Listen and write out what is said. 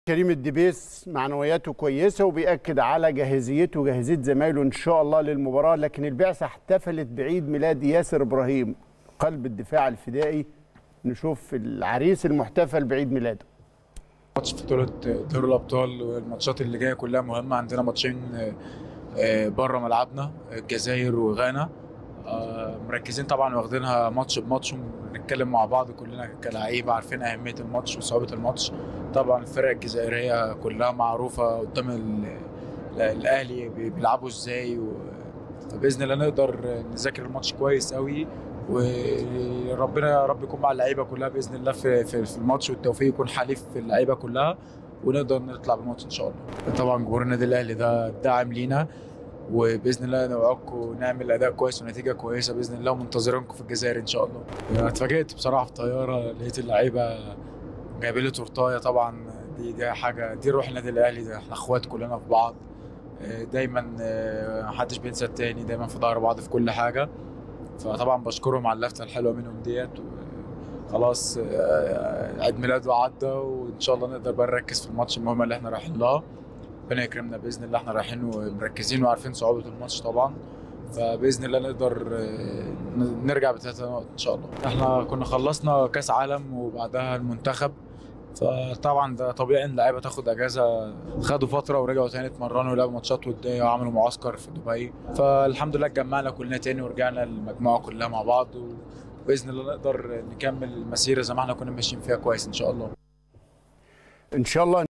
كريم الدبيس معنوياته كويسه وبيأكد على جاهزيته وجاهزيه زمايله ان شاء الله للمباراه لكن البعثه احتفلت بعيد ميلاد ياسر ابراهيم قلب الدفاع الفدائي نشوف العريس المحتفل بعيد ميلاده ماتش في بطولة دوري الأبطال والماتشات اللي جاية كلها مهمة عندنا ماتشين بره ملعبنا الجزائر وغانا آه، مركزين طبعا واخدينها ماتش بماتش ونتكلم مع بعض كلنا كلاعيبه عارفين اهميه الماتش وصعوبه الماتش طبعا الفرق الجزائريه كلها معروفه قدام ال- الاهلي بي- بيلعبوا ازاي و- فباذن الله نقدر نذاكر الماتش كويس قوي وربنا يا رب يكون مع اللعيبه كلها باذن الله في في في الماتش والتوفيق يكون حليف في اللعيبه كلها ونقدر نطلع بالماتش ان شاء الله طبعا جمهور النادي الاهلي ده داعم لينا وباذن الله نوعدكم نعمل اداء كويس ونتيجه كويسه باذن الله ومنتظرينكم في الجزائر ان شاء الله أنا اتفاجئت بصراحه في الطياره لقيت اللعيبه جايبين لي تورتايه طبعا دي دي حاجه دي روح النادي الاهلي ده احنا اخوات كلنا في بعض آه، دايما آه، محدش بينسى التاني دايما في ظهر بعض في كل حاجه فطبعا بشكرهم على اللفته الحلوه منهم ديت خلاص آه، عيد ميلاده عدى وان شاء الله نقدر بقى نركز في الماتش المهم اللي احنا رايحين لها ربنا يكرمنا باذن الله احنا رايحين ومركزين وعارفين صعوبه الماتش طبعا فباذن الله نقدر آه، نرجع بثلاث نقط ان شاء الله احنا كنا خلصنا كاس عالم وبعدها المنتخب فطبعا ده طبيعي ان اللعيبه تاخد اجازه خدوا فتره ورجعوا تاني اتمرنوا ولعبوا ماتشات وديه وعملوا معسكر في دبي فالحمد لله اتجمعنا كلنا تاني ورجعنا المجموعه كلها مع بعض وباذن الله نقدر نكمل المسيره زي ما احنا كنا ماشيين فيها كويس ان شاء الله ان شاء الله